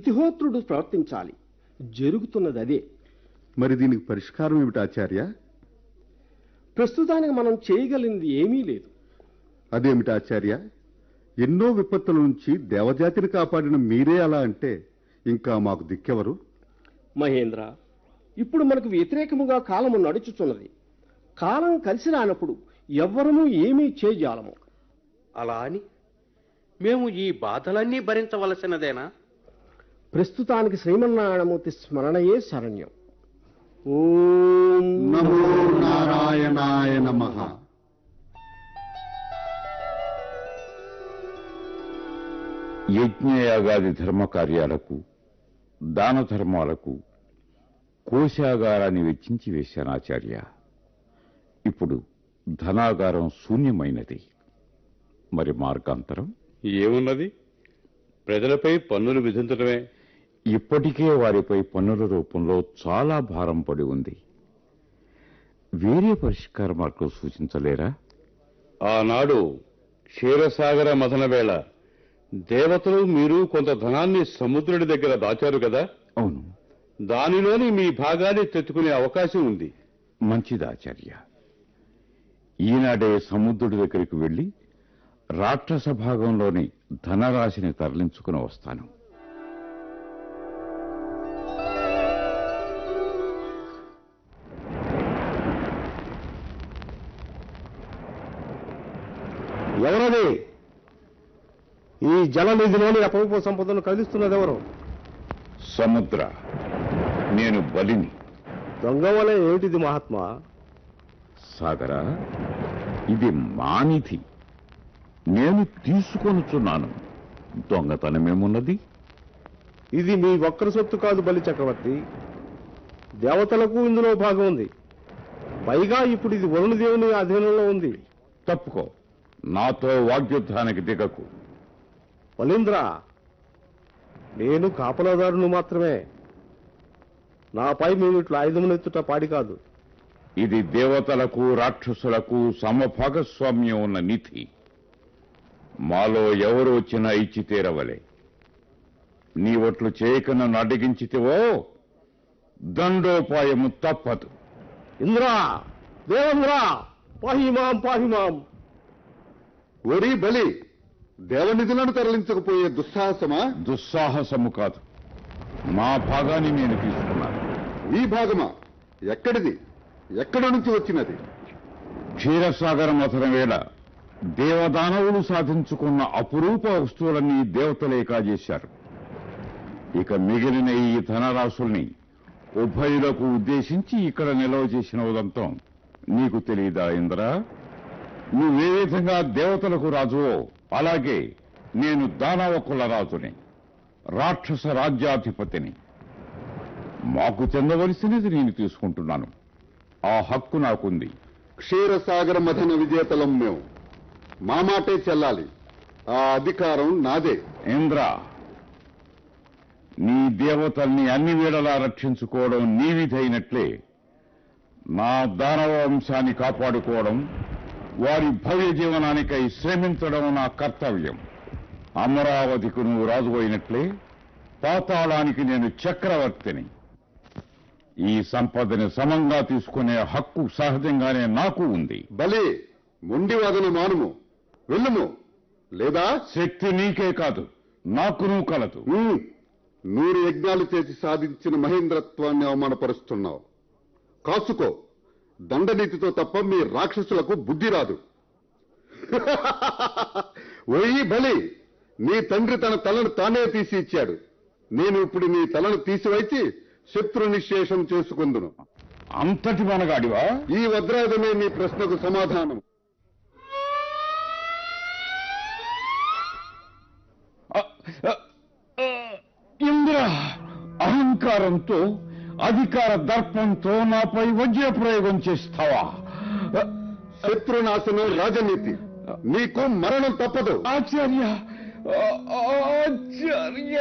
విష్టిహోత్రుడు ప్రవర్తించాలి జరుగుతున్నది అదే మరి దీనికి పరిష్కారం ఏమిటి ఆచార్య ప్రస్తుతానికి మనం చేయగలిగింది ఏమీ లేదు అదేమిటి ఆచార్య ఎన్నో విపత్తుల నుంచి దేవజాతిని కాపాడిన మీరే అలా అంటే ఇంకా మాకు దిక్కెవరు మహేంద్ర ఇప్పుడు మనకు వ్యతిరేకముగా కాలము నడుచుచున్నది కాలం కలిసి రానప్పుడు ఎవ్వరము ఏమీ చేయజాలము అలా అని మేము ఈ బాధలన్నీ భరించవలసినదేనా ప్రస్తుతానికి శ్రీమన్నారాయణమూర్తి స్మరణయే శరణ్యం ఓం నమో నారాయణాయ నమః యజ్ఞయాగాది ధర్మ కార్యాలకు దాన ధర్మాలకు కోశాగారాన్ని వెచ్చించి వేశాను ఆచార్య ఇప్పుడు ధనాగారం శూన్యమైనది మరి మార్గాంతరం ఏమున్నది ప్రజలపై పన్నులు విధించడమే ఇప్పటికే వారిపై పన్నుల రూపంలో చాలా భారం పడి ఉంది వేరే పరిష్కార మార్గం సూచించలేరా ఆనాడు క్షీరసాగర మథన వేళ దేవతలు మీరు కొంత ధనాన్ని సముద్రుడి దగ్గర దాచారు కదా అవును దానిలోని మీ భాగాన్ని తెచ్చుకునే అవకాశం ఉంది మంచిది ఆచార్య ఈనాడే సముద్రుడి దగ్గరికి వెళ్లి రాక్షస భాగంలోని ధనరాశిని తరలించుకుని వస్తాను ఎవరది ఈ జలనిధిలోని అపరూప సంపదను కదిలిస్తున్నది ఎవరు సముద్ర నేను బలిని దొంగ వలె ఏమిటిది మహాత్మా సాగర ఇది మానిధి నేను తీసుకొనుచున్నాను దొంగతనమేమున్నది ఇది మీ ఒక్కరి సొత్తు కాదు బలి చక్రవర్తి దేవతలకు ఇందులో భాగం ఉంది పైగా ఇప్పుడు ఇది వరుణదేవుని అధీనంలో ఉంది తప్పుకో నాతో వాగ్యుద్ధానికి దిగకు బలీంద్ర నేను కాపలాదారును మాత్రమే నాపై మీరు ఇట్లా ఆయుధమునెత్తుట పాడి కాదు ఇది దేవతలకు రాక్షసులకు సమభాగస్వామ్యం ఉన్న నిధి మాలో ఎవరు వచ్చినా ఇచ్చి తీరవలే నీ ఒట్లు చేయక నన్ను అడ్డగించితివో దండోపాయము తప్పదు ఇంద్రా దేవేంద్రా పాహిమాం పాహిమాం ఒరి బలి దేవనిధులను తరలించకపోయే దుస్సాహసమా దుస్సాహసము కాదు మా భాగాన్ని నేను తీసుకున్నాను ఈ భాగమా ఎక్కడిది ఎక్కడ నుంచి వచ్చినది క్షీరసాగర మథన వేళ దేవదానవులు సాధించుకున్న అపురూప వస్తువులన్నీ దేవతలే కాజేశారు ఇక మిగిలిన ఈ ధనరాశుల్ని ఉభయులకు ఉద్దేశించి ఇక్కడ నిల్వ చేసిన ఉదంతం నీకు తెలియదా ఇంద్ర నువ్వే విధంగా దేవతలకు రాజువో అలాగే నేను దానవ కుల రాజుని రాక్షస రాజ్యాధిపతిని మాకు చెందవలసినది నేను తీసుకుంటున్నాను ఆ హక్కు నాకుంది క్షీరసాగర మథన విజేతలం మేము మా మాటే చెల్లాలి ఆ అధికారం నాదే ఇంద్ర నీ దేవతల్ని అన్ని వేళలా రక్షించుకోవడం నీ విధైనట్లే నా దానవ వంశాన్ని కాపాడుకోవడం వారి భవ్య జీవనానికై శ్రమించడం నా కర్తవ్యం అమరావతికి నువ్వు రాజు అయినట్లే పాతాళానికి నేను చక్రవర్తిని ఈ సంపదని సమంగా తీసుకునే హక్కు సహజంగానే నాకు ఉంది బలి మొండివాదన మానుము వెళ్ళుము లేదా శక్తి నీకే కాదు నాకును కలదు ఉమ్, నూరు యజ్ఞాలు చేసి సాధించిన మహేంద్రత్వాన్ని అవమానపరుస్తున్నావు కాసుకో దండనీతితో తప్ప మీ రాక్షసులకు బుద్ధి రాదు ఓయి బలి నీ తండ్రి తన తలను తానే తీసి ఇచ్చాడు నేను ఇప్పుడు నీ తలను తీసివైచి శత్రు నిశ్శేషం చేసుకుందును అంతటి మనగాడివా ఈ వజ్రాయుధమే నీ ప్రశ్నకు సమాధానం ఇంద్ర అహంకారంతో అధికార దర్పంతో నాపై వజ్ర ప్రయోగం చేస్తావా శత్రునాశనం రాజనీతి నీకు మరణం తప్పదు ఆచార్య ఆచార్య